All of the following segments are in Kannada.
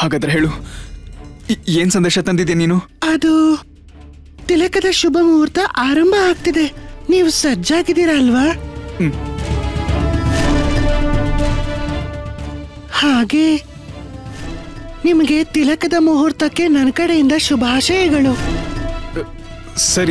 ಹಾಗಾದ್ರೆ ಹೇಳು ಈ- ಏನ್ ಸಂದೇಶ ತಂದಿದ್ಯಾ ನೀನು ಅದು ತಿಲಕದ ಶುಭ ಮುಹೂರ್ತ ಆರಂಭ ಆಗ್ತಿದೆ ನೀವು ಸಜ್ಜಾಗಿದ್ದೀರಾ ಅಲ್ವಾ ಹ್ಮ್. ಹಾಗೆ ನಿಮಗೆ ತಿಲಕದ ಮುಹೂರ್ತಕ್ಕೆ ನನ್ನ ಕಡೆಯಿಂದ ಶುಭಾಶಯಗಳು ಸರಿ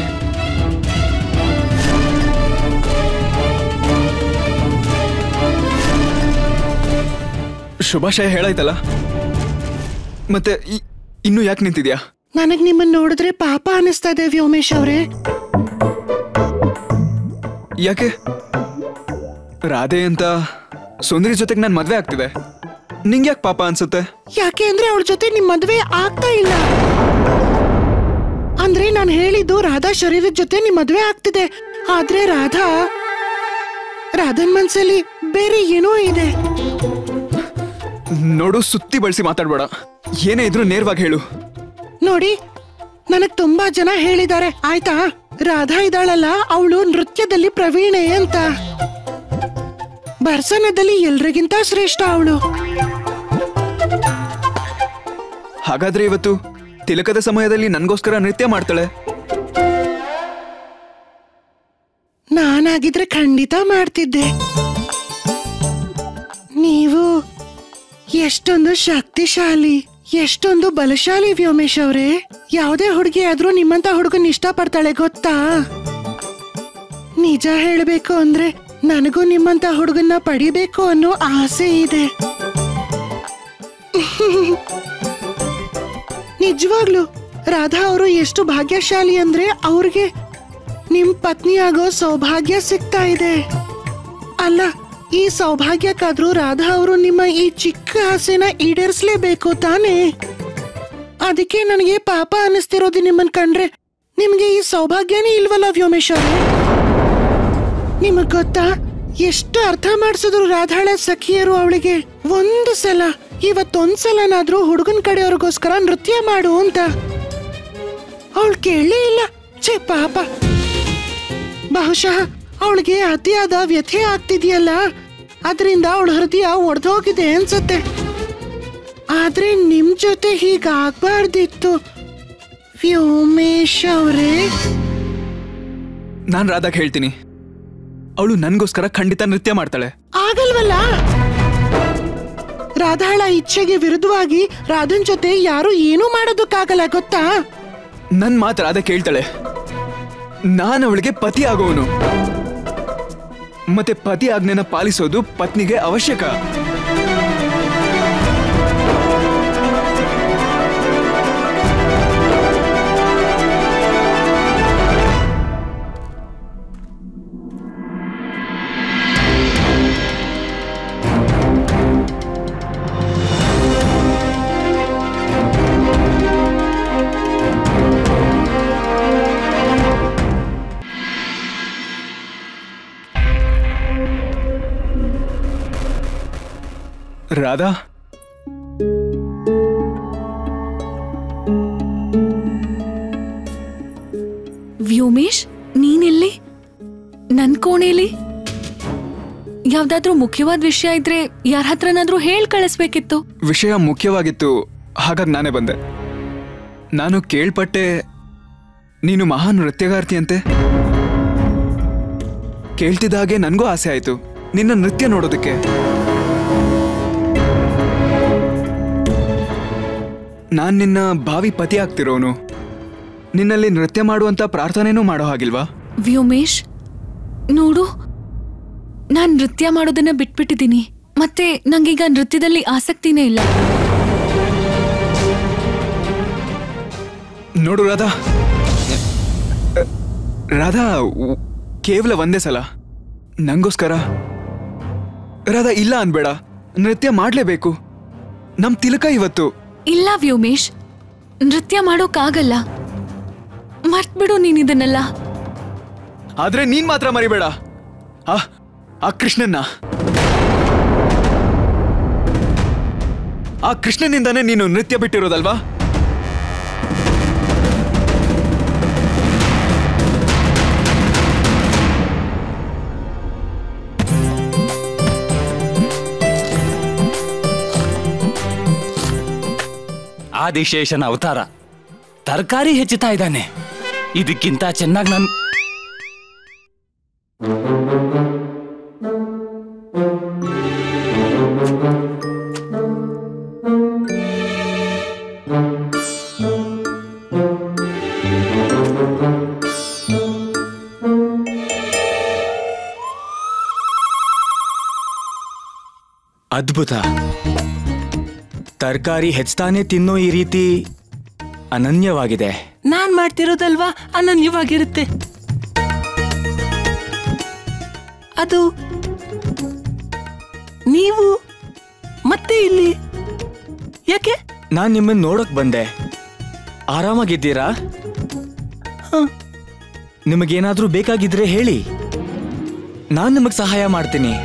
ಶುಭಾಶಯ ಹೇಳಾಯ್ತಲ್ಲ ಮತ್ತೆ ಇ- ಇನ್ನು ಯಾಕೆ ನಿಂತಿದ್ಯಾ ನನಗ್ ನಿಮ್ಮನ್ನ ನೋಡಿದ್ರೆ ಪಾಪ ಅನಿಸ್ತಾ ಇದೆ ವ್ಯೋಮೇಶ್ ಅವರೇ ಯಾಕೆ ರಾಧೆ ಅಂತ ಸುಂದರಿ ಜೊತೆಗೆ ನಾನು ಮದ್ವೆ ಆಗ್ತಿದೆ ನಿಂಗೆ ಯಾಕೆ ಪಾಪ ಅನ್ಸುತ್ತೆ ಯಾಕೆ ಅಂದ್ರೆ ಅವಳ ಜೊತೆ ನಿಮ್ ಮದ್ವೆ ಆಗ್ತಾ ಇಲ್ಲ ಅಂದ್ರೆ ನಾನು ಹೇಳಿದ್ದು ರಾಧಾ ಶರೀರದ ಜೊತೆ ನಿಮ್ ಮದ್ವೆ ಆಗ್ತಿದೆ ಆದ್ರೆ ರಾಧಾ ರಾಧನ್ ಮನ್ಸಲ್ಲಿ ಬೇರೆ ಏನೋ ಇದೆ ನೋಡು ಸುತ್ತಿ ಬಳಸಿ ಮಾತಾಡ್ಬೇಡ ಏನೇ ಇದ್ರೂ ನೇರವಾಗಿ ಹೇಳು ನೋಡಿ ನನಗ್ ತುಂಬಾ ಜನ ಹೇಳಿದ್ದಾರೆ ಆಯ್ತಾ ರಾಧಾ ಇದ್ದಾಳಲ್ಲ ಅವಳು ನೃತ್ಯದಲ್ಲಿ ಪ್ರವೀಣೆ ಅಂತ ಭರ್ಸನದಲ್ಲಿ ಎಲ್ರಿಗಿಂತ ಶ್ರೇಷ್ಠ ಅವಳು ಹಾಗಾದ್ರೆ ಇವತ್ತು ತಿಲಕದ ಸಮಯದಲ್ಲಿ ನನ್ಗೋಸ್ಕರ ನೃತ್ಯ ಮಾಡ್ತಾಳೆ ನಾನಾಗಿದ್ರೆ ಖಂಡಿತ ಮಾಡ್ತಿದ್ದೆ ನೀವು ಎಷ್ಟೊಂದು ಶಕ್ತಿಶಾಲಿ ಎಷ್ಟೊಂದು ಬಲಶಾಲಿ ವ್ಯೋಮೇಶ್ ಅವರೇ ಯಾವುದೇ ಹುಡುಗಿ ಆದ್ರೂ ನಿಮ್ಮಂತ ಹುಡುಗನ್ ಇಷ್ಟಪಡ್ತಾಳೆ ಗೊತ್ತಾ ನಿಜ ಹೇಳಬೇಕು ಅಂದ್ರೆ ನನಗೂ ನಿಮ್ಮಂತ ಹುಡುಗನ್ನ ಪಡಿಬೇಕು ಅನ್ನೋ ಆಸೆ ಇದೆ ನಿಜವಾಗ್ಲು ರಾಧಾ ಅವರು ಎಷ್ಟು ಭಾಗ್ಯಶಾಲಿ ಅಂದ್ರೆ ಅವ್ರಿಗೆ ನಿಮ್ ಪತ್ನಿಯಾಗೋ ಸೌಭಾಗ್ಯ ಸಿಗ್ತಾ ಇದೆ ಅಲ್ಲ ಈ ಸೌಭಾಗ್ಯಕ್ಕಾದ್ರೂ ರಾಧಾ ಅವರು ನಿಮ್ಮ ಈ ಚಿಕ್ಕ ಆಸೆನ ಈಡೇರಿಸಲೇಬೇಕು ತಾನೇ ಅದಕ್ಕೆ ನನಗೆ ಪಾಪ ಅನ್ನಿಸ್ತಿರೋದು ನಿಮ್ಮನ್ ಕಂಡ್ರೆ ನಿಮ್ಗೆ ಈ ಸೌಭಾಗ್ಯನೇ ಇಲ್ವಲ್ಲ ವ್ಯೋಮೇಶ್ ಅವರೇ ನಿಮಗ್ ಗೊತ್ತಾ ಎಷ್ಟು ಅರ್ಥ ಮಾಡಿಸಿದ್ರು ರಾಧಾಳ ಸಖಿಯರು ಅವಳಿಗೆ ಒಂದು ಸಲ ಇವತ್ತೊಂದ್ಸಲನಾದ್ರೂ ಹುಡುಗನ್ ಕಡೆಯವ್ರಿಗೋಸ್ಕರ ನೃತ್ಯ ಮಾಡು ಅಂತ ಅವಳು ಕೇಳಲೇ ಇಲ್ಲ ಛೇ ಪಾಪ ಬಹುಶಃ ಅವಳಿಗೆ ಅತಿಯಾದ ವ್ಯಥೆ ಆಗ್ತಿದೆಯಲ್ಲ ಅದರಿಂದ ಅವಳ ಹೃದಯ ಒಡೆದೋಗಿದೆ ಅನ್ಸುತ್ತೆ ಆದ್ರೆ ನಿಮ್ ಜೊತೆ ಹೀಗಾಗ್ಬಾರ್ದಿತ್ತು ವ್ಯೋಮೇಶ್ ಅವರೇ ನಾನ್ ರಾಧಾಗ್ ಹೇಳ್ತೀನಿ ಅವಳು ನನ್ಗೋಸ್ಕರ ಖಂಡಿತ ನೃತ್ಯ ಮಾಡ್ತಾಳೆ ಆಗಲ್ವಲ್ಲ ರಾಧಾಳ ಇಚ್ಛೆಗೆ ವಿರುದ್ಧವಾಗಿ ರಾಧನ್ ಜೊತೆ ಯಾರು ಏನೂ ಮಾಡೋದಕ್ಕಾಗಲ್ಲ ಗೊತ್ತಾ ನನ್ ಮಾತು ರಾಧಾ ಕೇಳ್ತಾಳೆ ನಾನು ಅವಳಿಗೆ ಪತಿ ಆಗೋವನು ಮತ್ತೆ ಪತಿ ಆಜ್ಞೆನ ಪಾಲಿಸೋದು ಪತ್ನಿಗೆ ಅವಶ್ಯಕ ರಾಧಾ ವ್ಯೋಮೇಶ್ ನೀನೆಲ್ಲಿ ನನ್ ಕೋಣೆಲಿ ಯಾವ್ದಾದ್ರೂ ಮುಖ್ಯವಾದ ವಿಷಯ ಇದ್ರೆ ಯಾರ ಹತ್ರನಾದ್ರೂ ಹೇಳ್ ಕಳಿಸ್ಬೇಕಿತ್ತು ವಿಷಯ ಮುಖ್ಯವಾಗಿತ್ತು ಹಾಗಾಗಿ ನಾನೇ ಬಂದೆ ನಾನು ಕೇಳ್ಪಟ್ಟೆ ನೀನು ಮಹಾನ್ ನೃತ್ಯಗಾರ್ತಿ ಅಂತೆ ಕೇಳ್ತಿದ್ದ ಹಾಗೆ ನನಗೂ ಆಸೆ ಆಯ್ತು ನಿನ್ನ ನೃತ್ಯ ನೋಡೋದಕ್ಕೆ ನಾನ್ ನಿನ್ನ ಭಾವಿ ಪತಿ ಆಗ್ತಿರೋನು ನಿನ್ನಲ್ಲಿ ನೃತ್ಯ ಮಾಡುವಂತ ಪ್ರಾರ್ಥನೆನೂ ಮಾಡೋ ಹಾಗಿಲ್ವಾ ವ್ಯೋಮೇಶ್ ನೋಡು ನಾನ್ ನೃತ್ಯ ಮಾಡೋದನ್ನ ಬಿಟ್ಬಿಟ್ಟಿದ್ದೀನಿ ಮತ್ತೆ ನಂಗೀಗ ನೃತ್ಯದಲ್ಲಿ ಆಸಕ್ತಿನೇ ಇಲ್ಲ ನೋಡು ರಾಧಾ ರಾಧಾ ಉ- ಕೇವಲ ಒಂದೇ ಸಲ ನಂಗೋಸ್ಕರ ರಾಧಾ ಇಲ್ಲ ಅನ್ಬೇಡ ನೃತ್ಯ ಮಾಡ್ಲೇಬೇಕು ನಮ್ ತಿಲಕ ಇವತ್ತು ಇಲ್ಲ ವ್ಯೋಮೇಶ್ ನೃತ್ಯ ಮಾಡೋಕ್ಕಾಗಲ್ಲ ಮರ್ತ್ಬಿಡು ನೀನಿದನ್ನೆಲ್ಲ ಆದ್ರೆ ನೀನ್ ಮಾತ್ರ ಮರಿಬೇಡ ಆ ಆ ಕೃಷ್ಣನ್ನ ಆ ಕೃಷ್ಣನಿಂದಾನೇ ನೀನು ನೃತ್ಯ ಬಿಟ್ಟಿರೋದಲ್ವಾ ಆದಿಶೇಷನ ಅವತಾರ ತರಕಾರಿ ಹೆಚ್ಚುತ್ತಾ ಇದ್ದಾನೆ ಇದಕ್ಕಿಂತ ಚೆನ್ನಾಗಿ ನನ್ ಅದ್ಭುತ ತರಕಾರಿ ಹೆಚ್ಚಾನೆ ತಿನ್ನೋ ಈ ರೀತಿ ಅನನ್ಯವಾಗಿದೆ ನಾನ್ ಮಾಡ್ತಿರೋದಲ್ವಾ ಅನನ್ಯವಾಗಿರುತ್ತೆ ಅದು ನೀವು ಮತ್ತೆ ಇಲ್ಲಿ ಯಾಕೆ ನಾನ್ ನಿಮ್ಮನ್ನ ನೋಡಕ್ ಬಂದೆ ಆರಾಮಾಗಿದ್ದೀರಾ ನಿಮಗೇನಾದ್ರೂ ಬೇಕಾಗಿದ್ರೆ ಹೇಳಿ ನಾನ್ ನಿಮಗ್ ಸಹಾಯ ಮಾಡ್ತೀನಿ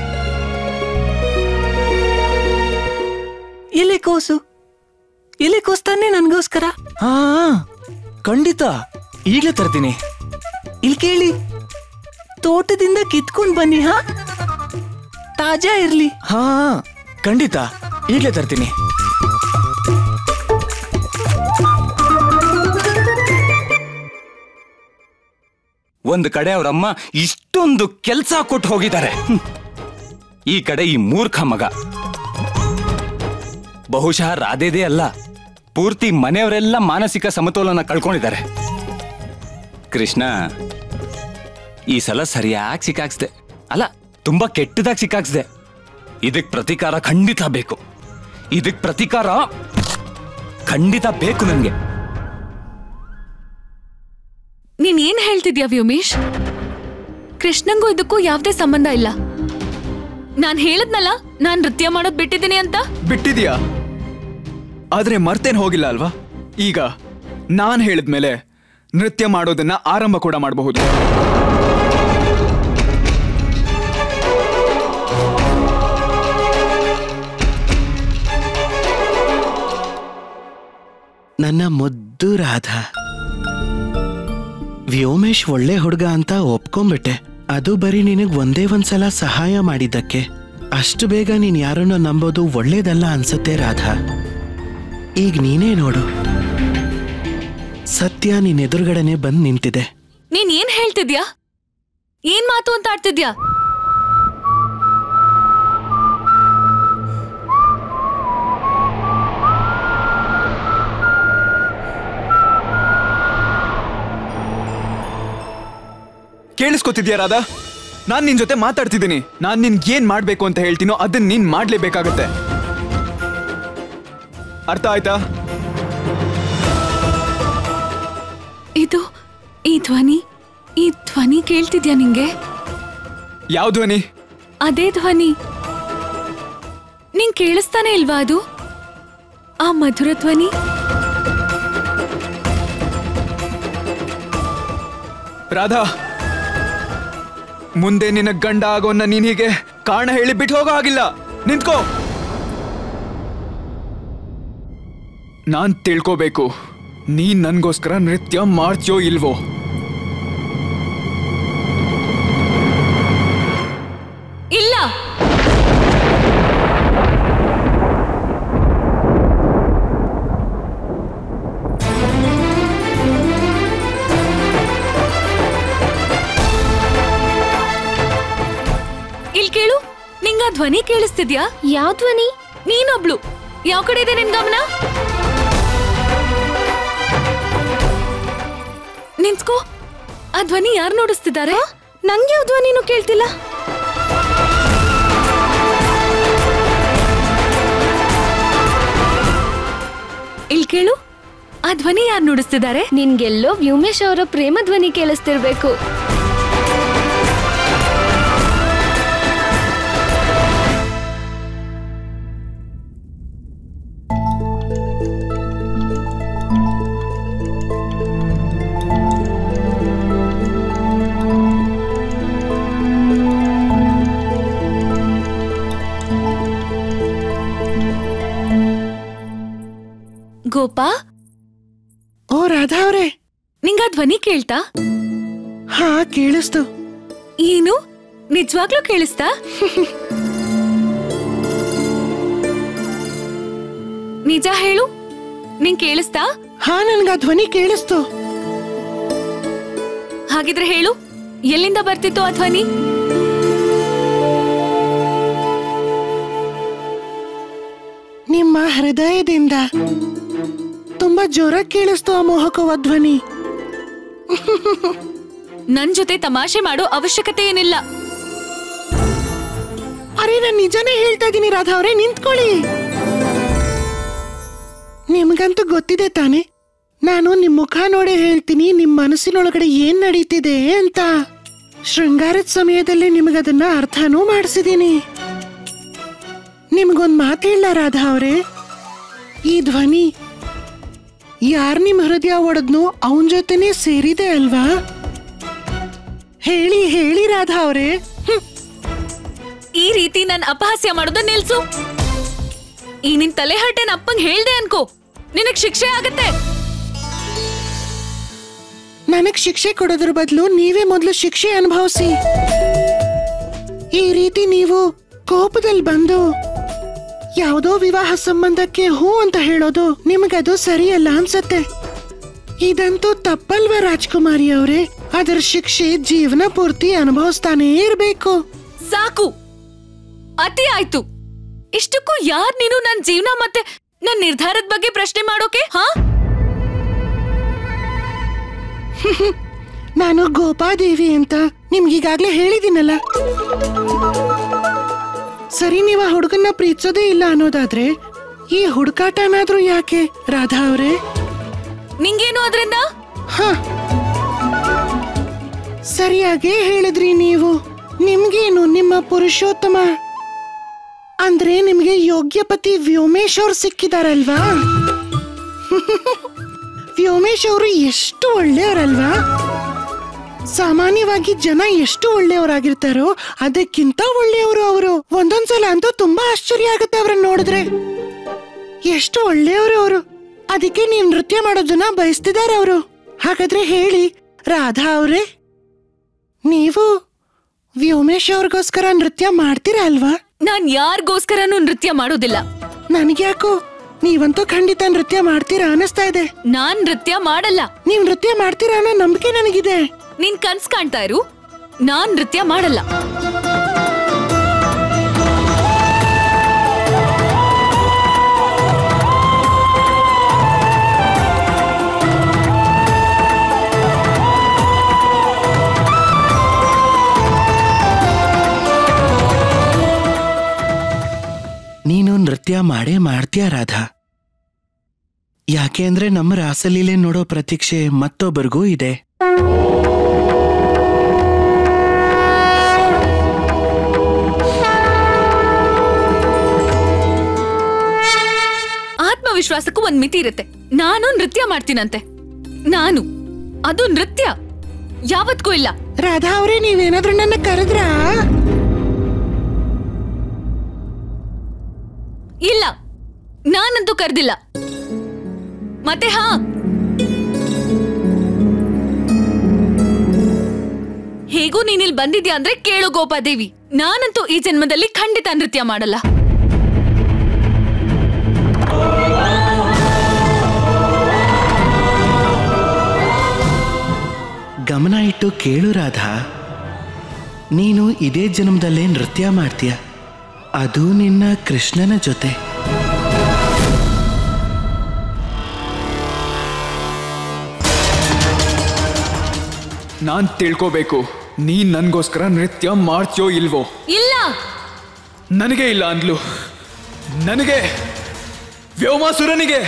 ಎಲೆಕೋಸು ಎಲೆಕೋಸ್ ತಾನೇ ನನ್ಗೋಸ್ಕರ ಹಾ ಖಂಡಿತ ಈಗ್ಲೇ ತರ್ತೀನಿ ಇಲ್ಲಿ ಕೇಳಿ ತೋಟದಿಂದ ಕಿತ್ಕೊಂಡ್ ಬನ್ನಿ ಹಾ ತಾಜಾ ಇರ್ಲಿ ಹಾ ಖಂಡಿತ ಈಗ್ಲೇ ತರ್ತೀನಿ ಒಂದು ಕಡೆ ಅವರಮ್ಮ ಇಷ್ಟೊಂದು ಕೆಲಸ ಕೊಟ್ಟು ಹೋಗಿದ್ದಾರೆ ಹ್ಮ್. ಈ ಕಡೆ ಈ ಮೂರ್ಖ ಮಗ ಬಹುಶಃ ರಾಧೇದೇ ಅಲ್ಲ ಪೂರ್ತಿ ಮನೆಯವರೆಲ್ಲ ಮಾನಸಿಕ ಸಮತೋಲನ ಕಳ್ಕೊಂಡಿದ್ದಾರೆ ಕೃಷ್ಣ ಈ ಸಲ ಸರಿಯಾಗಿ ಸಿಕ್ಕಾಕ್ಸ್ದೆ ಅಲ್ಲ ತುಂಬಾ ಕೆಟ್ಟದಾಗಿ ಸಿಕ್ಕಾಕ್ಸ್ದೆ ಇದಕ್ ಪ್ರತಿಕಾರ ಖಂಡಿತ ಬೇಕು ಇದಕ್ ಪ್ರತಿಕಾರ ಖಂಡಿತ ಬೇಕು ನನಗೆ ನೀನ್ ಏನ್ ಹೇಳ್ತಿದ್ಯಾ ವ್ಯೋಮೇಶ್ ಕೃಷ್ಣಂಗೂ ಇದಕ್ಕೂ ಯಾವ್ದೇ ಸಂಬಂಧ ಇಲ್ಲ ನಾನ್ ಹೇಳದ್ನಲ್ಲ ನಾನ್ ನೃತ್ಯ ಮಾಡೋದ್ ಬಿಟ್ಟಿದ್ದೀನಿ ಅಂತ ಬಿಟ್ಟಿದ್ಯಾ ಆದ್ರೆ ಮರ್ತೇನ್ ಹೋಗಿಲ್ಲ ಅಲ್ವಾ ಈಗ ನಾನ್ ಹೇಳಿದ್ಮೇಲೆ ನೃತ್ಯ ಮಾಡೋದನ್ನ ಆರಂಭ ಕೂಡ ಮಾಡಬಹುದು ನನ್ನ ಮುದ್ದು ರಾಧಾ ವ್ಯೋಮೇಶ್ ಒಳ್ಳೆ ಹುಡುಗ ಅಂತ ಒಪ್ಕೊಂಬಿಟ್ಟೆ ಅದು ಬರೀ ನಿನಗ್ ಒಂದೇ ಒಂದ್ಸಲ ಸಹಾಯ ಮಾಡಿದ್ದಕ್ಕೆ ಅಷ್ಟು ಬೇಗ ನೀನ್ ಯಾರನ್ನ ನಂಬೋದು ಒಳ್ಳೇದಲ್ಲ ಅನ್ಸತ್ತೆ ರಾಧಾ ಈಗ ನೀನೇ ನೋಡು ಸತ್ಯ ನಿನ್ ಎದುರುಗಡೆನೆ ಬಂದ್ ನಿಂತಿದೆ ನೀನ್ ಏನ್ ಹೇಳ್ತಿದ್ಯಾ ಏನ್ ಮಾತು ಅಂತ ಆಡ್ತಿದ್ಯಾ ಕೇಳಿಸ್ಕೊತಿದ್ಯಾ ರಾಧಾ ನಾನ್ ನಿನ್ ಜೊತೆ ಮಾತಾಡ್ತಿದ್ದೀನಿ ನಾನ್ ನಿನ್ ಏನ್ ಮಾಡ್ಬೇಕು ಅಂತ ಹೇಳ್ತೀನೋ ಅದನ್ನ ನೀನ್ ಮಾಡ್ಲೇಬೇಕಾಗತ್ತೆ ಅರ್ಥ ಆಯ್ತಾ ಇದು ಈ ಧ್ವನಿ ಈ ಧ್ವನಿ ಕೇಳ್ತಿದ್ಯಾ ನಿಂಗೆ ಯಾವ ಧ್ವನಿ ಅದೇ ಧ್ವನಿ ನಿಂಗ್ ಕೇಳಿಸ್ತಾನೆ ಇಲ್ವಾ ಅದು ಆ ಮಧುರ ಧ್ವನಿ ರಾಧಾ ಮುಂದೆ ನಿನ್ನ ಗಂಡ ಆಗೋನ್ನ ನೀನ್ ಹೀಗೆ ಕಾರಣ ಹೇಳಿ ಬಿಟ್ಟು ಹೋಗೋ ಆಗಿಲ್ಲ ನಿಂತ್ಕೋ ನಾನ್ ತಿಳ್ಕೋಬೇಕು ನೀನ್ ನನ್ಗೋಸ್ಕರ ನೃತ್ಯ ಮಾಡ್ತೀಯೋ ಇಲ್ವೋ ಇಲ್ಲ ಇಲ್ ಕೇಳು ನಿಂಗ ಆ ಧ್ವನಿ ಕೇಳಿಸ್ತಿದ್ಯಾ ಯಾವ ಧ್ವನಿ ನೀನೊಬ್ಳು ಯಾವ ಕಡೆ ಇದೆ ನಿನ್ ಗಮನ ನಿಂತ್ಕೋ ಆ ಧ್ವನಿ ಯಾರು ನೋಡಿಸ್ತಿದ್ದಾರೆ ನಂಗೆ ಯಾವ ಧ್ವನಿನೂ ಕೇಳ್ತಿಲ್ಲ ಇಲ್ ಕೇಳು ಆ ಧ್ವನಿ ಯಾರು ನುಡಿಸ್ತಿದ್ದಾರೆ ನಿನ್ಗೆಲ್ಲೋ ವ್ಯೋಮೇಶ್ ಅವರ ಪ್ರೇಮ ಧ್ವನಿ ಕೇಳಿಸ್ತಿರ್ಬೇಕು ಗೋಪಾ ಓ ರಾಧಾ ಅವ್ರೆ ನಿಂಗ ಆ ಧ್ವನಿ ಕೇಳ್ತಾ ಹಾ ಕೇಳಿಸ್ತು ಏನು ನಿಜವಾಗ್ಲೂ ಕೇಳಿಸ್ತಾ ನಿಜ ಹೇಳು ನಿಂಗ್ ಕೇಳಿಸ್ತಾ ಹಾ ನನ್ಗ ಆ ಧ್ವನಿ ಕೇಳಿಸ್ತು ಹಾಗಿದ್ರೆ ಹೇಳು ಎಲ್ಲಿಂದ ಬರ್ತಿತ್ತು ಆ ಧ್ವನಿ ನಿಮ್ಮ ಹೃದಯದಿಂದ ತುಂಬಾ ಜೋರಾಗಿ ಕೇಳಿಸ್ತು ಆ ಮೋಹಕವ ಧ್ವನಿ ನನ್ ಜೊತೆ ತಮಾಷೆ ಮಾಡೋ ಅವಶ್ಯಕತೆ ಏನಿಲ್ಲ ಅರೆ ನಾನ್ ನಿಜಾನೇ ಹೇಳ್ತಾ ಇದ್ದೀನಿ ರಾಧಾ ಅವರೇ ನಿಂತ್ಕೊಳ್ಳಿ ನಿಮ್ಗಂತೂ ಗೊತ್ತಿದೆ ತಾನೆ ನಾನು ನಿಮ್ ಮುಖ ನೋಡೇ ಹೇಳ್ತೀನಿ ನಿಮ್ ಮನಸ್ಸಿನೊಳಗಡೆ ಏನ್ ನಡೀತಿದೆ ಅಂತ ಶೃಂಗಾರದ ಸಮಯದಲ್ಲಿ ನಿಮಗದನ್ನ ಅರ್ಥನೂ ಮಾಡಿಸಿದೀನಿ ನಿಮ್ಗೊಂದ್ ಮಾತು ಹೇಳ ರಾಧಾ ಅವರೇ ಈ ಧ್ವನಿ ಯಾರ್ ನಿಮ್ ಹೃದಯ ಒಡೆದ್ನೋ ಅವನ್ ಜೊತೆನೆ ಸೇರಿದೆ ಅಲ್ವಾ ಹೇಳಿ ಹೇಳಿ ರಾಧಾ ಅವರೇ ಈ ರೀತಿ ನನ್ ಅಪಹಾಸ್ಯ ಮಾಡೋದು ನಿಲ್ಸು ಈ ನಿನ್ ತಲೆ ಹರಟೆನ್ ಅಪ್ಪಂಗ್ ಹೇಳ್ದೆ ಅನ್ಕೋ ನಿನಗ್ ಶಿಕ್ಷೆ ಆಗತ್ತೆ ನನಗ್ ಶಿಕ್ಷೆ ಕೊಡೋದ್ರ ಬದಲು ನೀವೇ ಮೊದಲು ಶಿಕ್ಷೆ ಅನುಭವಿಸಿ ಈ ರೀತಿ ನೀವು ಕೋಪದಲ್ಲಿ ಬಂದು ಯಾವುದೋ ವಿವಾಹ ಸಂಬಂಧಕ್ಕೆ ಹೂ ಅಂತ ಹೇಳೋದು ನಿಮಗದು ಸರಿಯಲ್ಲ ಅನ್ಸತ್ತೆ ಇದಂತೂ ತಪ್ಪಲ್ವ ರಾಜ್ಕುಮಾರಿ ಅವರೇ ಅದರ ಶಿಕ್ಷೆ ಜೀವನ ಪೂರ್ತಿ ಅನುಭವಿಸ್ತಾನೇ ಇರ್ಬೇಕು ಸಾಕು ಅತಿ ಆಯ್ತು ಇಷ್ಟಕ್ಕೂ ಯಾರ್ ನೀನು ನನ್ ಜೀವನ ಮತ್ತೆ ನನ್ ನಿರ್ಧಾರದ ಬಗ್ಗೆ ಪ್ರಶ್ನೆ ಮಾಡೋಕೆ ಹಾ ನಾನು ಗೋಪಾದೇವಿ ಅಂತ ನಿಮ್ಗೀಗಾಗ್ಲೇ ಹೇಳಿದ್ದೀನಲ್ಲ ಸರಿ ನೀವು ಆ ಹುಡುಗನ್ನ ಪ್ರೀತಿಸೋದೇ ಇಲ್ಲ ಅನ್ನೋದಾದ್ರೆ ಈ ಹುಡುಕಾಟನಾದ್ರೂ ಯಾಕೆ ರಾಧಾ ಅವರೇ ನಿಂಗೇನು ಅದ್ರಿಂದ ಹ ಸರಿಯಾಗೇ ಹೇಳಿದ್ರಿ ನೀವು ನಿಮ್ಗೇನು ನಿಮ್ಮ ಪುರುಷೋತ್ತಮ ಅಂದ್ರೆ ನಿಮ್ಗೆ ಯೋಗ್ಯ ಪತಿ ವ್ಯೋಮೇಶ್ ಅವ್ರು ಸಿಕ್ಕಿದಾರಲ್ವಾ ವ್ಯೋಮೇಶ್ ಅವರು ಎಷ್ಟು ಒಳ್ಳೆಯವರಲ್ವಾ ಸಾಮಾನ್ಯವಾಗಿ ಜನ ಎಷ್ಟು ಒಳ್ಳೆಯವರಾಗಿರ್ತಾರೋ ಅದಕ್ಕಿಂತ ಒಳ್ಳೆಯವರು ಅವರು ಒಂದೊಂದ್ಸಲ ಅಂತೂ ತುಂಬಾ ಆಶ್ಚರ್ಯ ಆಗುತ್ತೆ ಅವ್ರನ್ನ ನೋಡಿದ್ರೆ ಎಷ್ಟು ಒಳ್ಳೆಯವರು ಅವರು ಅದಕ್ಕೆ ನೀವು ನೃತ್ಯ ಮಾಡೋದನ್ನ ಬಯಸ್ತಿದ್ದಾರೆ ಅವರು ಹಾಗಾದ್ರೆ ಹೇಳಿ ರಾಧಾ ಅವರೇ ನೀವು ವ್ಯೋಮೇಶ್ ಅವ್ರಿಗೋಸ್ಕರ ನೃತ್ಯ ಮಾಡ್ತೀರಾ ಅಲ್ವಾ ನಾನ್ ಯಾರಿಗೋಸ್ಕರನೂ ನೃತ್ಯ ಮಾಡೋದಿಲ್ಲ ನನ್ಗ್ಯಾಕೋ ನೀವಂತೂ ಖಂಡಿತ ನೃತ್ಯ ಮಾಡ್ತೀರಾ ಅನಿಸ್ತಾ ಇದೆ ನಾನ್ ನೃತ್ಯ ಮಾಡಲ್ಲ ನೀವ್ ನೃತ್ಯ ಮಾಡ್ತೀರಾ ಅನ್ನೋ ನಂಬಿಕೆ ನನಗಿದೆ ನೀನ್ ಕನ್ಸ್ ಕಾಣ್ತಾ ಇರು ನಾನ್ ನೃತ್ಯ ಮಾಡಲ್ಲ ನೀನು ನೃತ್ಯ ಮಾಡೇ ಮಾಡ್ತೀಯ ರಾಧಾ ಯಾಕೆ ಅಂದ್ರೆ ನಮ್ಮ ರಾಸಲೀಲೆ ನೋಡೋ ಪ್ರತೀಕ್ಷೆ ಮತ್ತೊಬ್ಬರಿಗೂ ಇದೆ ಆತ್ಮವಿಶ್ವಾಸಕ್ಕೂ ಒಂದ್ ಮಿತಿ ಇರುತ್ತೆ ನಾನು ನೃತ್ಯ ಮಾಡ್ತೀನಂತೆ ನಾನು ಅದು ನೃತ್ಯ ಯಾವತ್ಗೂ ಇಲ್ಲ ರಾಧಾ ಅವರೇ ನೀವೇನಾದ್ರೂ ನನ್ನ ಕರೆದ್ರಾ ಇಲ್ಲ ನಾನಂತೂ ಕರ್ದಿಲ್ಲ ಮತ್ತೆ ಹಾ ಹೇಗೂ ನೀನಿಲ್ ಬಂದಿದ್ಯಾ ಅಂದ್ರೆ ಕೇಳು ಗೋಪಾದೇವಿ ನಾನಂತೂ ಈ ಜನ್ಮದಲ್ಲಿ ಖಂಡಿತ ನೃತ್ಯ ಮಾಡಲ್ಲ ಗಮನ ಇಟ್ಟು ಕೇಳು ರಾಧಾ ನೀನು ಇದೇ ಜನ್ಮದಲ್ಲೇ ನೃತ್ಯ ಮಾಡ್ತೀಯ ಅದು ನಿನ್ನ ಕೃಷ್ಣನ ಜೊತೆ ನಾನ್ ತಿಳ್ಕೋಬೇಕು ನೀನ್ ನನ್ಗೋಸ್ಕರ ನೃತ್ಯ ಮಾಡ್ತೀಯೋ ಇಲ್ವೋ ಇಲ್ಲ ನನಗೆ ಇಲ್ಲ ಅಂದ್ಲು ನನಗೆ ವ್ಯೋಮಾಸುರನಿಗೆ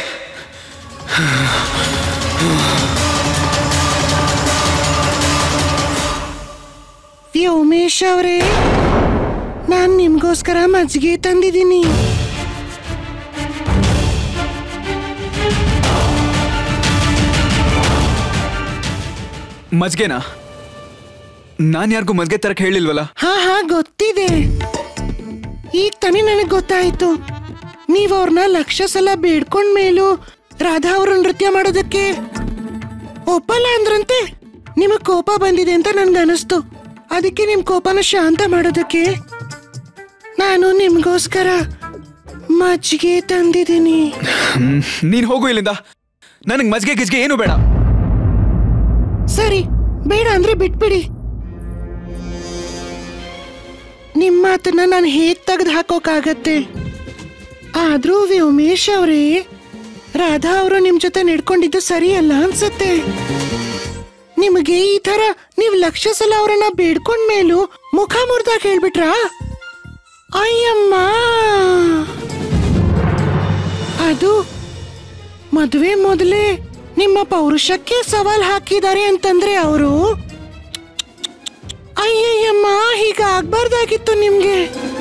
ಉಮೇಶ್ ಅವರೇ ನಾನ್ ನಿಮ್ಗೋಸ್ಕರ ಮಜ್ಜಿಗೆ ತಂದಿದ್ದೀನಿ ಮಜ್ಗೆನಾ ನಾನ್ ಯಾರಿಗೂ ಮಜ್ಗೆ ತರಕ್ ಹೇಳಿಲ್ವಲ್ಲ ಹಾ ಹಾ ಗೊತ್ತಿದೆ ಈಗ ತಾನೇ ನನಗೆ ಗೊತ್ತಾಯ್ತು ನೀವ್ ಅವ್ರನ್ನ ಲಕ್ಷ ಸಲ ಬೇಡ್ಕೊಂಡ್ ಮೇಲೂ ರಾಧಾ ಅವರು ನೃತ್ಯ ಮಾಡೋದಕ್ಕೆ ಒಪ್ಪಲ್ಲ ಅಂದ್ರಂತೆ ನಿಮಗ್ ಕೋಪ ಬಂದಿದೆ ಅಂತ ನನ್ಗೆ ಅನಿಸ್ತು ಅದಕ್ಕೆ ನಿಮ್ ಕೋಪನ ಶಾಂತ ಮಾಡೋದಕ್ಕೆ ನಾನು ನಿಮ್ಗೋಸ್ಕರ ಮಜ್ಜಿಗೆ ತಂದಿದ್ದೀನಿ ಹ್ಮ್, ನೀನ್ ಹೋಗು ಇಲ್ಲಿಂದ ನನಗ್ ಮಜ್ಗೆ ಗಿಜ್ಗೆ ಏನು ಬೇಡ ಸರಿ ಬೇಡ ಅಂದ್ರೆ ಬಿಟ್ಬಿಡಿ ನಿಮ್ಮ ಮಾತನ್ನ ನಾನು ಹೇಗ್ ತೆಗೆದು ಹಾಕೋಕ್ಕಾಗತ್ತೆ ಆದ್ರೂ ವ್ಯೋಮೇಶ್ ಅವರೇ ರಾಧಾ ಅವರು ನಿಮ್ ಜೊತೆ ನಡ್ಕೊಂಡಿದ್ದು ಸರಿಯಲ್ಲ ಅನ್ಸತ್ತೆ ನಿಮಗೆ ಈ ತರ ನೀವ್ ಲಕ್ಷ ಸಲ ಅವರನ್ನ ಬೇಡ್ಕೊಂಡ್ ಮೇಲೂ ಮುಖ ಮುರ್ದಾಗ ಹೇಳ್ಬಿಟ್ರಾ ಅಯ್ಯಮ್ಮ ಅದು ಮದುವೆ ಮೊದಲೇ ನಿಮ್ಮ ಪೌರುಷಕ್ಕೆ ಸವಾಲ್ ಹಾಕಿದ್ದಾರೆ ಅಂತಂದ್ರೆ ಅವರು ಅಯ್ಯಯ್ಯಮ್ಮ ಹೀಗ ಆಗ್ಬಾರ್ದಾಗಿತ್ತು ನಿಮ್ಗೆ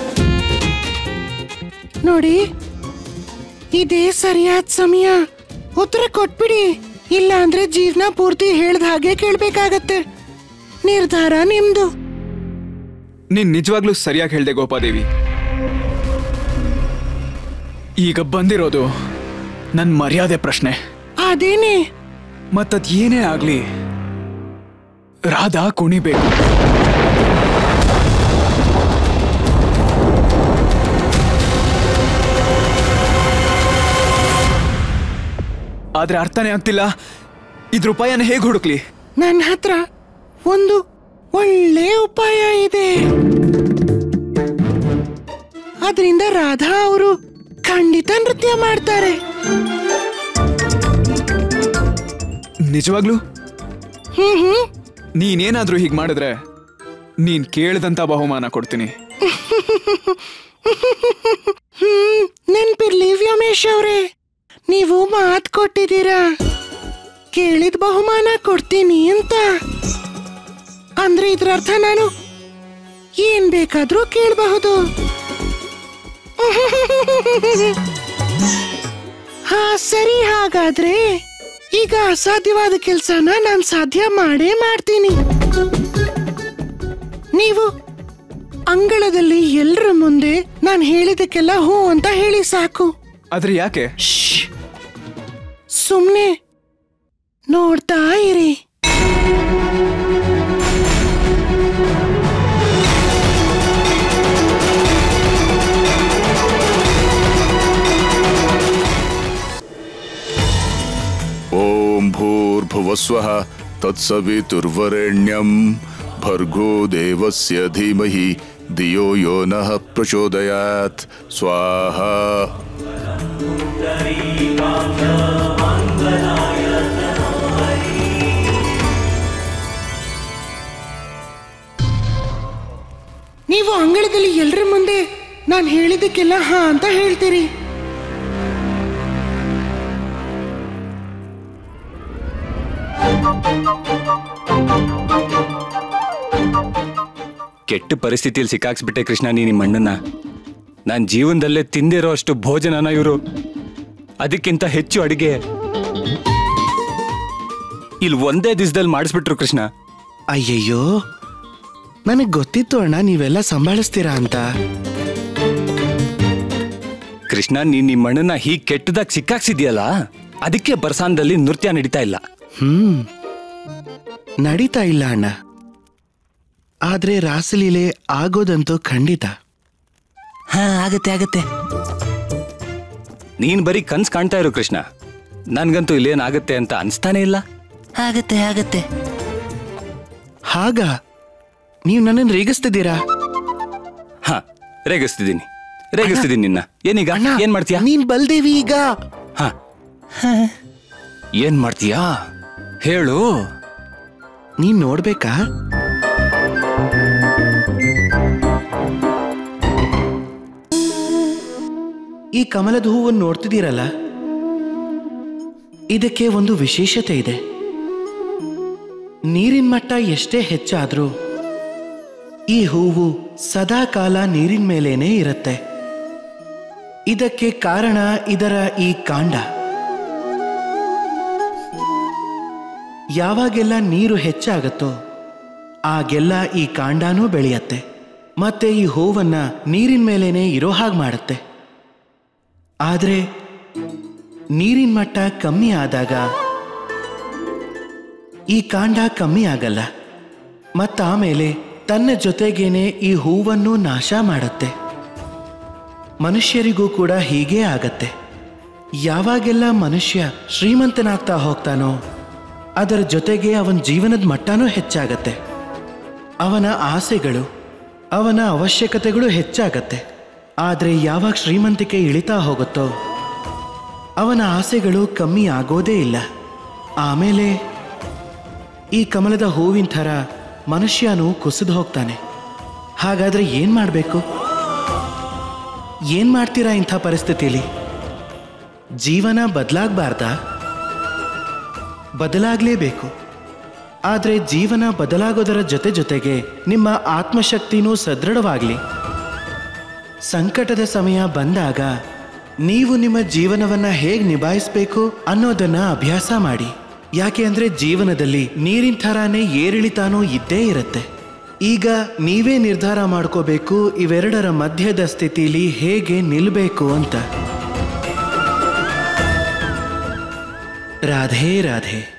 ನೋಡಿ ಇದೇ ಸರಿಯಾದ ಸಮಯ ಉತ್ತರ ಕೊಟ್ಬಿಡಿ ಇಲ್ಲ ಅಂದ್ರೆ ಜೀವನ ಪೂರ್ತಿ ಹೇಳ್ದ ಹಾಗೆ ಕೇಳ್ಬೇಕಾಗತ್ತೆ ನಿರ್ಧಾರ ನಿಮ್ದು ನೀನ್ ನಿಜವಾಗ್ಲೂ ಸರಿಯಾಗಿ ಹೇಳ್ದೆ ಗೋಪಾದೇವಿ ಈಗ ಬಂದಿರೋದು ನನ್ ಮರ್ಯಾದೆ ಪ್ರಶ್ನೆ ಅದೇನೆ ಮತ್ತದ್ ಏನೇ ಆಗ್ಲಿ ರಾಧಾ ಕುಣಿಬೇಕು ಆದ್ರೆ ಅರ್ಥನೇ ಆಗ್ತಿಲ್ಲ ಇದ್ರ ಉಪಾಯನ ಹೇಗ್ ಹುಡುಕ್ಲಿ ನನ್ನ ಹತ್ರ ಒಂದು ಒಳ್ಳೆ ಉಪಾಯ ಇದೆ ಅದರಿಂದ ರಾಧಾ ಅವರು ಖಂಡಿತ ನೃತ್ಯ ಮಾಡ್ತಾರೆ ನಿಜವಾಗ್ಲೂ ಹ್ಮ್ ಹ್ಮ್ ನೀನೇನಾದ್ರೂ ಹೀಗ್ ಮಾಡಿದ್ರೆ ನೀನ್ ಕೇಳಿದಂತ ಬಹುಮಾನ ಕೊಡ್ತೀನಿ ಹ್ಮ್ ನೆನ್ಪಿರ್ಲಿ ವ್ಯೋಮೇಶ್ ಅವ್ರೆ ನೀವು ಮಾತ್ ಕೊಟ್ಟಿದ್ದೀರಾ ಕೇಳಿದ ಬಹುಮಾನ ಕೊಡ್ತೀನಿ ಅಂತ ಅಂದ್ರೆ ಇದ್ರ ಅರ್ಥ ನಾನು ಏನ್ ಬೇಕಾದ್ರೂ ಕೇಳಬಹುದು ಹಾ ಸರಿ ಹಾಗಾದ್ರೆ ಈಗ ಅಸಾಧ್ಯವಾದ ಕೆಲ್ಸನ ನಾನ್ ಸಾಧ್ಯ ಮಾಡೇ ಮಾಡ್ತೀನಿ ನೀವು ಅಂಗಳದಲ್ಲಿ ಎಲ್ರ ಮುಂದೆ ನಾನು ಹೇಳಿದಕ್ಕೆಲ್ಲ ಹೂ ಅಂತ ಹೇಳಿ ಸಾಕು ಆದ್ರೆ ಯಾಕೆ ಶ್ಶ್. ಸುಮ್ನೆ ನೋಡ್ತಾ ಇರಿ ॐ भूर्भुवस्वः तत्सवितुर्वरेण्यं भर्गो देवस्य धीमहि धियो यो नः प्रचोदयात् स्वाहा ನೀವು ಅಂಗಳದಲ್ಲಿ ಎಲ್ರ ಮುಂದೆ ನಾನು ಹೇಳಿದಕ್ಕೆಲ್ಲ ಹಾ ಅಂತ ಹೇಳ್ತೀರಿ ಕೆಟ್ಟ ಪರಿಸ್ಥಿತಿಯಲ್ಲಿ ಸಿಕ್ಕಾಕ್ಸ್ಬಿಟ್ಟೆ ಕೃಷ್ಣ ನೀ ನಿಮ್ಮ ಅಣ್ಣನ ನಾನು ಜೀವನದಲ್ಲೇ ತಿಂದಿರೋ ಅಷ್ಟು ಭೋಜನನ ಇವರು ಅದಕ್ಕಿಂತ ಹೆಚ್ಚು ಅಡಿಗೆ ಇಲ್ಲಿ ಒಂದೇ ದಿವಸದಲ್ಲಿ ಮಾಡಿಸ್ಬಿಟ್ರು ಕೃಷ್ಣ ಅಯ್ಯಯ್ಯೋ ನನಗೆ ಗೊತ್ತಿತ್ತು ಅಣ್ಣ ನೀವೆಲ್ಲ ಸಂಭಾಳಿಸ್ತೀರಾ ಅಂತ ಕೃಷ್ಣ ನೀನ್ ನಿಮ್ಮ ಅಣ್ಣನ ಹೀಗ್ ಕೆಟ್ಟದಾಗ ಸಿಕ್ಕಾಕ್ಸಿದ್ಯಲ್ಲ ಅದಕ್ಕೆ ಬರ್ಸಾನ್ದಲ್ಲಿ ನೃತ್ಯ ನಡೀತಾ ಇಲ್ಲ ಹ್ಮ್ ನಡೀತಾ ಇಲ್ಲ ಅಣ್ಣ ಆದ್ರೆ ರಾಸಲೀಲೆ ಆಗೋದಂತೂ ಖಂಡಿತ ಹಾ ಆಗತ್ತೆ ಆಗತ್ತೆ ನೀನ್ ಬರೀ ಕನ್ಸ್ ಕಾಣ್ತಾ ಇರು ಕೃಷ್ಣ ನನ್ಗಂತೂ ಇಲ್ಲೇನಾಗತ್ತೆ ಅಂತ ಅನ್ಸ್ತಾನೆ ಇಲ್ಲ ಆಗತ್ತೆ ಆಗತ್ತೆ ಹಾಗ ನೀವು ನನ್ನನ್ನು ರೇಗಿಸ್ತಿದ್ದೀರಾ ಹಾ ರೇಗಿಸ್ತಿದ್ದೀನಿ ರೇಗಿಸ್ತಿದ್ದೀನಿ ನಿನ್ನ ಏನೀಗ ಅಣ್ಣ ಏನ್ ಮಾಡ್ತೀಯಾ ನೀನ್ ಬಲ್ದೇವಿ ಈಗ ಹಾ ಏನ್ ಮಾಡ್ತೀಯಾ ಹೇಳು ನೀನ್ ನೋಡ್ಬೇಕಾ ಈ ಕಮಲದ ಹೂವನ್ನು ನೋಡ್ತಿದ್ದೀರಲ್ಲ ಇದಕ್ಕೆ ಒಂದು ವಿಶೇಷತೆ ಇದೆ ನೀರಿನ ಮಟ್ಟ ಎಷ್ಟೇ ಹೆಚ್ಚಾದ್ರೂ ಈ ಹೂವು ಸದಾ ಕಾಲ ನೀರಿನ ಮೇಲೇನೆ ಇರುತ್ತೆ ಇದಕ್ಕೆ ಕಾರಣ ಇದರ ಈ ಕಾಂಡ ಯಾವಾಗೆಲ್ಲ ನೀರು ಹೆಚ್ಚಾಗತ್ತೋ ಆಗೆಲ್ಲ ಈ ಕಾಂಡನೂ ಬೆಳೆಯತ್ತೆ ಮತ್ತೆ ಈ ಹೂವನ್ನ ನೀರಿನ ಮೇಲೇನೆ ಇರೋ ಹಾಗೆ ಮಾಡುತ್ತೆ ಆದರೆ ನೀರಿನ ಮಟ್ಟ ಕಮ್ಮಿ ಆದಾಗ ಈ ಕಾಂಡ ಕಮ್ಮಿ ಆಗಲ್ಲ ಮತ್ತಾಮೇಲೆ ತನ್ನ ಜೊತೆಗೇನೆ ಈ ಹೂವನ್ನು ನಾಶ ಮಾಡುತ್ತೆ ಮನುಷ್ಯರಿಗೂ ಕೂಡ ಹೀಗೇ ಆಗತ್ತೆ ಯಾವಾಗೆಲ್ಲ ಮನುಷ್ಯ ಶ್ರೀಮಂತನಾಗ್ತಾ ಹೋಗ್ತಾನೋ ಅದರ ಜೊತೆಗೆ ಅವನ ಜೀವನದ ಮಟ್ಟನೂ ಹೆಚ್ಚಾಗತ್ತೆ ಅವನ ಆಸೆಗಳು ಅವನ ಅವಶ್ಯಕತೆಗಳು ಹೆಚ್ಚಾಗತ್ತೆ ಆದರೆ ಯಾವಾಗ ಶ್ರೀಮಂತಿಕೆ ಇಳಿತಾ ಹೋಗುತ್ತೋ ಅವನ ಆಸೆಗಳು ಕಮ್ಮಿ ಆಗೋದೇ ಇಲ್ಲ ಆಮೇಲೆ ಈ ಕಮಲದ ಹೂವಿನ ಥರ ಮನುಷ್ಯನು ಕುಸಿದು ಹೋಗ್ತಾನೆ ಹಾಗಾದ್ರೆ ಏನ್ ಮಾಡಬೇಕು ಏನ್ ಮಾಡ್ತೀರಾ ಇಂಥ ಪರಿಸ್ಥಿತಿಲಿ ಜೀವನ ಬದಲಾಗಬಾರ್ದಾ ಬದಲಾಗಲೇಬೇಕು ಆದರೆ ಜೀವನ ಬದಲಾಗೋದರ ಜೊತೆ ಜೊತೆಗೆ ನಿಮ್ಮ ಆತ್ಮಶಕ್ತಿನೂ ಸದೃಢವಾಗಲಿ ಸಂಕಟದ ಸಮಯ ಬಂದಾಗ ನೀವು ನಿಮ್ಮ ಜೀವನವನ್ನ ಹೇಗೆ ನಿಭಾಯಿಸಬೇಕು ಅನ್ನೋದನ್ನ ಅಭ್ಯಾಸ ಮಾಡಿ ಯಾಕೆ ಅಂದ್ರೆ ಜೀವನದಲ್ಲಿ ನೀರಿನ ಥರಾನೇ ಏರಿಳಿತಾನೂ ಇದ್ದೇ ಇರುತ್ತೆ ಈಗ ನೀವೇ ನಿರ್ಧಾರ ಮಾಡ್ಕೋಬೇಕು ಇವೆರಡರ ಮಧ್ಯದ ಸ್ಥಿತಿಲಿ ಹೇಗೆ ನಿಲ್ಬೇಕು ಅಂತ ರಾಧೆ ರಾಧೆ